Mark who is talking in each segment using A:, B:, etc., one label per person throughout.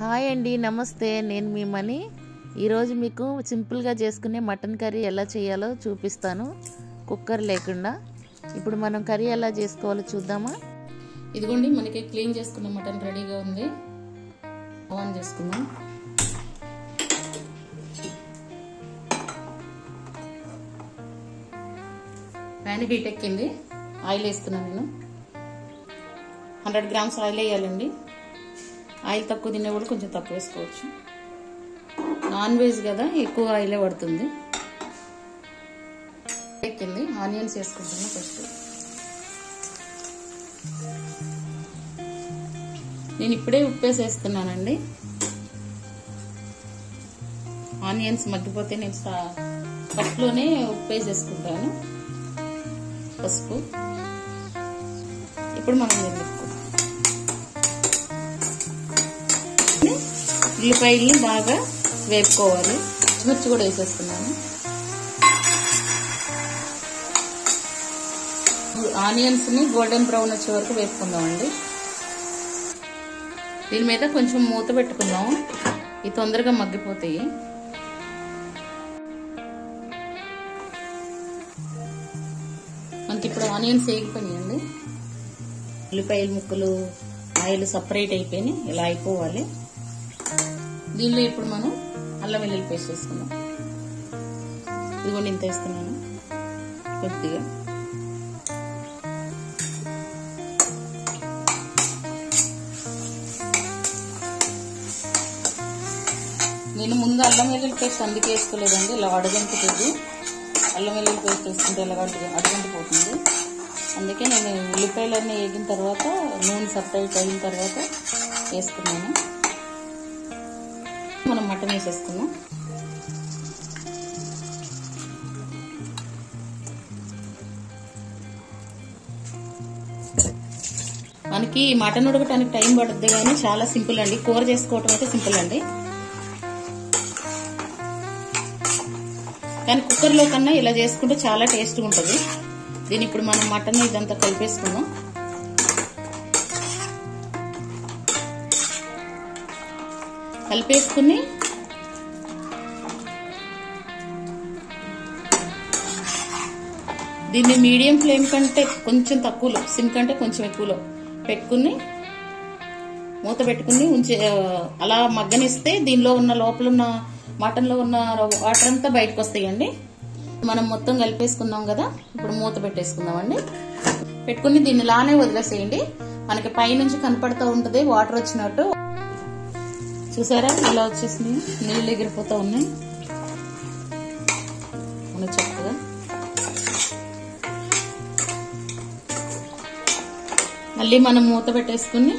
A: hi అండి నమస్తే నేను మీ మనీ ఈరోజు మీకు సింపుల్గా చేసుకునే మటన్ కర్రీ ఎలా చేయాలో చూపిస్తాను కుక్కర్ లేకుండా ఇప్పుడు మనం కర్రీ ఎలా చేసుకోవాలో చూద్దామా
B: ఇదిగోండి మనకి క్లీన్ చేసుకున్న మటన్ రెడీగా ఉంది ఆన్ చేసుకుందాం ప్యాన్ హీట్ ఎక్కింది ఆయిల్ వేస్తున్నాను నేను హండ్రెడ్ గ్రామ్స్ ఆయిల్ వేయాలండి ఆయిల్ తక్కువ తినే కూడా కొంచెం తక్కువ వేసుకోవచ్చు నాన్ వెజ్ కదా ఎక్కువ ఆయిలే పడుతుంది ఎక్కింది ఆనియన్స్ వేసుకుంటున్నా ఫస్ట్ నేను ఇప్పుడే ఉప్పు వేసేస్తున్నానండి ఆనియన్స్ మగ్గిపోతే నేను ఫస్ట్లోనే ఉప్పు వేసేసుకుంటాను పసుపు ఇప్పుడు మనం నిలుపుకుందాం ఉల్లిపాయల్ని బాగా వేపుకోవాలి పచ్చిమిర్చి కూడా వేసేస్తున్నాను ఆనియన్స్ ని గోల్డెన్ బ్రౌన్ వచ్చే వరకు వేపుకుందామండి దీని మీద కొంచెం మూత పెట్టుకుందాం ఇవి తొందరగా మగ్గిపోతాయి మనకి ఇప్పుడు ఆనియన్స్ వేగిపోయినాయండి ఉల్లిపాయల ముక్కలు ఆయిల్ సపరేట్ అయిపోయి ఇలా అయిపోవాలి దీనిలో ఇప్పుడు మనం అల్లం వెల్లుల్లి పేస్ట్ వేసుకుందాం ఇదిగోండి ఇంత వేస్తున్నాను కొద్దిగా నేను ముందు అల్లం వెల్లుల్లి పేస్ట్ అందుకే వేసుకోలేదండి ఇలా అడగంటుతుంది అల్లం వెల్లుల్లి పేస్ట్ వేసుకుంటే ఇలా అడగంటిపోతుంది అందుకే నేను ఉల్లిపాయలన్నీ వేగిన తర్వాత నూనె సపరేట్ అయిన తర్వాత వేసుకున్నాను మనం మటన్ వేసేసుకున్నాం మనకి మటన్ ఉడకటానికి టైం పడుతుంది కానీ చాలా సింపుల్ అండి కూర చేసుకోవటం అయితే సింపుల్ అండి కానీ కుక్కర్లో కన్నా ఇలా చేసుకుంటే చాలా టేస్ట్గా ఉంటుంది దీని ఇప్పుడు మనం మటన్ ఇదంతా కలిపేసుకుందాం కలిపేసుకుని దీన్ని మీడియం ఫ్లేమ్ కంటే కొంచెం తక్కువలో సిమ్ కంటే కొంచెం ఎక్కువలో పెట్టుకుని మూత పెట్టుకుని ఉంచే అలా మగ్గనిస్తే దీనిలో ఉన్న లోపల ఉన్న మటన్లో ఉన్న వాటర్ అంతా బయటకు వస్తాయండి మనం మొత్తం కలిపేసుకున్నాం కదా ఇప్పుడు మూత పెట్టేసుకుందామండి పెట్టుకుని దీన్ని లానే వదిలేసేయండి మనకి పైనుంచి కనపడుతూ ఉంటుంది వాటర్ వచ్చినట్టు చూసారా ఇలా వచ్చేసింది నీళ్ళు ఎగిరిపోతూ ఉన్నాయి మన చక్కగా మళ్ళీ మనం మూత పెట్టేసుకుని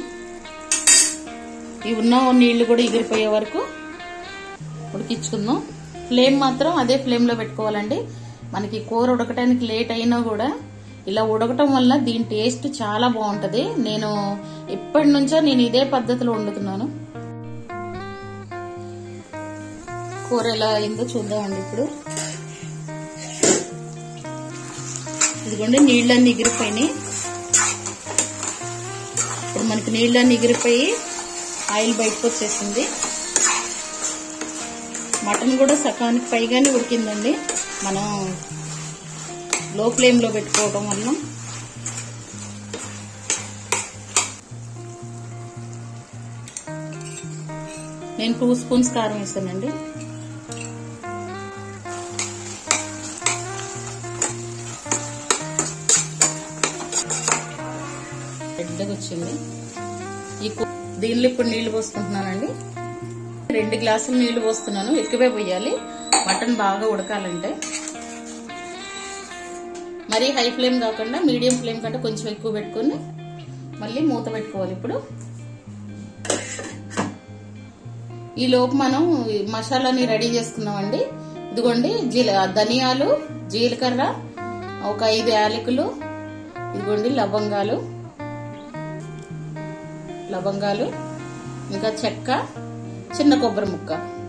B: ఈ ఉన్న నీళ్లు కూడా ఎగిరిపోయే వరకు ఉడికించుకుందాం ఫ్లేమ్ మాత్రం అదే ఫ్లేమ్లో పెట్టుకోవాలండి మనకి కూర ఉడకటానికి లేట్ అయినా కూడా ఇలా ఉడకటం వల్ల దీని టేస్ట్ చాలా బాగుంటది నేను ఎప్పటి నుంచో నేను ఇదే పద్ధతిలో వండుతున్నాను కూర ఎలా అయిందో చూద్దామండి ఇప్పుడు ఇదిగోండి నీళ్ళన్నీ ఎగిరిపోయినాయి ఇప్పుడు మనకి నీళ్ళన్నీ ఎగిరిపోయి ఆయిల్ బయటకు వచ్చేసింది మటన్ కూడా సకానికి పైగానే ఉడికిందండి మనం లో ఫ్లేమ్లో పెట్టుకోవడం వల్ల నేను టూ స్పూన్స్ కారం వేసానండి పెద్దగా వచ్చింది ఈ దీనిలో ఇప్పుడు నీళ్లు పోసుకుంటున్నానండి రెండు గ్లాసులు నీళ్లు పోస్తున్నాను ఎక్కువే పోయాలి మటన్ బాగా ఉడకాలంటే మరీ హై ఫ్లేమ్ కాకుండా మీడియం ఫ్లేమ్ కంటే కొంచెం ఎక్కువ పెట్టుకుని మళ్ళీ మూత పెట్టుకోవాలి ఇప్పుడు ఈ లోపు మనం మసాలాని రెడీ చేసుకున్నామండి ఇదిగోండి జీల ధనియాలు జీలకర్ర ఒక ఐదు యాలకులు ఇదిగోండి లవంగాలు లవంగాలు ఇంకా చెక్క చిన్న కొబ్బరి ముక్క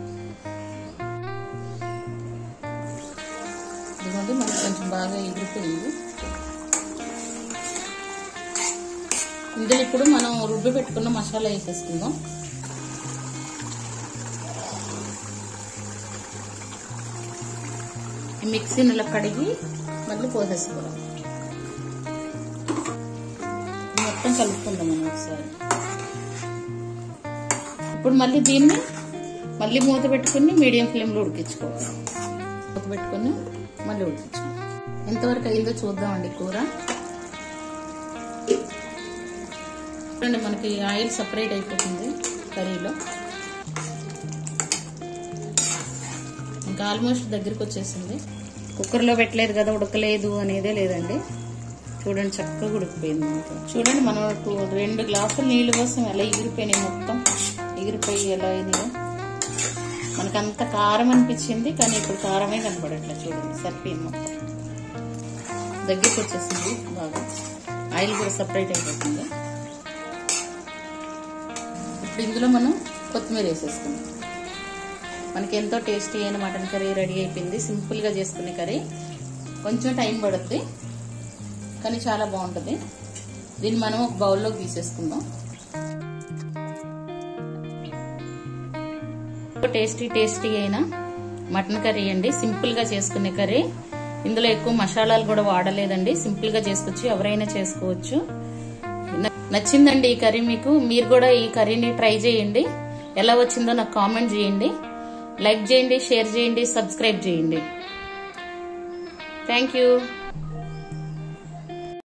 B: ఇదిగోండి మనకి కొంచెం బాగా ఎగిరిపోయింది ఇందులో ఇప్పుడు మనం రుబ్బి పెట్టుకున్న మసాలా వేసేసుకుందాం ఈ మిక్సీని ఇలా కడిగి మళ్ళీ పోసేసుకోవాలి మొత్తం కలుపుకుందాం మనం ఒకసారి ఇప్పుడు మళ్ళీ దీన్ని మళ్ళీ మూత పెట్టుకుని మీడియం ఫ్లేమ్లో ఉడికించుకోవాలి మూత పెట్టుకుని మళ్ళీ ఉడికించుకోవాలి ఎంతవరకు అయిందో చూద్దామండి కూర చూడండి మనకి ఆయిల్ సపరేట్ అయిపోతుంది కర్రీలో ఇంకా ఆల్మోస్ట్ దగ్గరికి వచ్చేసింది కుక్కర్లో పెట్టలేదు కదా ఉడకలేదు అనేదే లేదండి చూడండి చక్కగా ఉడికిపోయింది మనకు చూడండి మనకు రెండు గ్లాసులు నీళ్ళు కోసం ఎలా ఎగిరిపోయినాయి మొత్తం ఎగిరిపోయి ఎలా ఇదిగా మనకు అంత కారం అనిపించింది కానీ ఇప్పుడు కారమే కనపడట్లేదు చూడండి సరిపోయింది మొత్తం దగ్గరికి వచ్చేసింది బాగా ఆయిల్ కూడా సపరేట్ అయిపోతుంది ఇప్పుడు ఇందులో మనం కొత్తిమీర వేసేసుకుందాం మనకి ఎంతో టేస్టీ అయిన మటన్ కర్రీ రెడీ అయిపోయింది సింపుల్గా చేసుకునే కర్రీ కొంచెం టైం పడుతుంది కానీ చాలా బాగుంటుంది దీన్ని మనం ఒక బౌల్లోకి తీసేసుకుందాం టేస్టీ టేస్టీ అయిన మటన్ కర్రీ అండి సింపుల్గా చేసుకునే కర్రీ ఇందులో ఎక్కువ మసాలాలు కూడా వాడలేదండి సింపుల్గా చేసుకోవచ్చు ఎవరైనా చేసుకోవచ్చు నచ్చిందండి ఈ కర్రీ మీకు మీరు కూడా ఈ కర్రీని ట్రై చేయండి ఎలా వచ్చిందో నాకు కామెంట్ చేయండి లైక్ చేయండి షేర్ చేయండి సబ్స్క్రైబ్ చేయండి థ్యాంక్ యూ